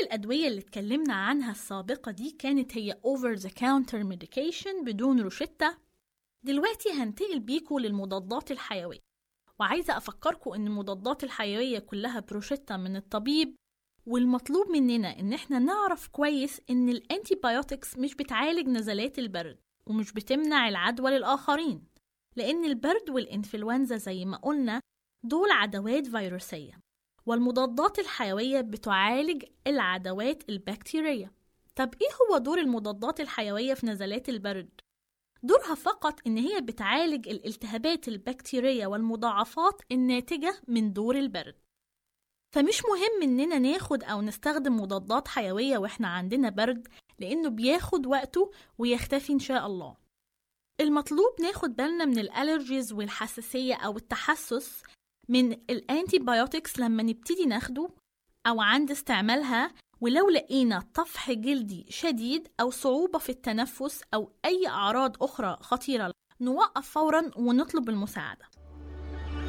الأدوية اللي اتكلمنا عنها السابقة دي كانت هي over the counter medication بدون روشتة دلوقتي هنتقل بيكو للمضادات الحيوية وعايزة أفكركم إن المضادات الحيوية كلها بروشتة من الطبيب والمطلوب مننا إن إحنا نعرف كويس إن الأنتيبيوتكس مش بتعالج نزلات البرد ومش بتمنع العدوى للآخرين لأن البرد والإنفلونزا زي ما قلنا دول عدوات فيروسية والمضادات الحيوية بتعالج العدوات البكتيرية طب إيه هو دور المضادات الحيوية في نزلات البرد؟ دورها فقط إن هي بتعالج الالتهابات البكتيرية والمضاعفات الناتجة من دور البرد فمش مهم إننا ناخد أو نستخدم مضادات حيوية وإحنا عندنا برد لأنه بياخد وقته ويختفي إن شاء الله المطلوب ناخد بالنا من الالرجيز والحساسية أو التحسس من الانتيبيوتكس لما نبتدي ناخده أو عند استعمالها ولو لقينا طفح جلدي شديد أو صعوبة في التنفس أو أي أعراض أخرى خطيرة نوقف فورا ونطلب المساعدة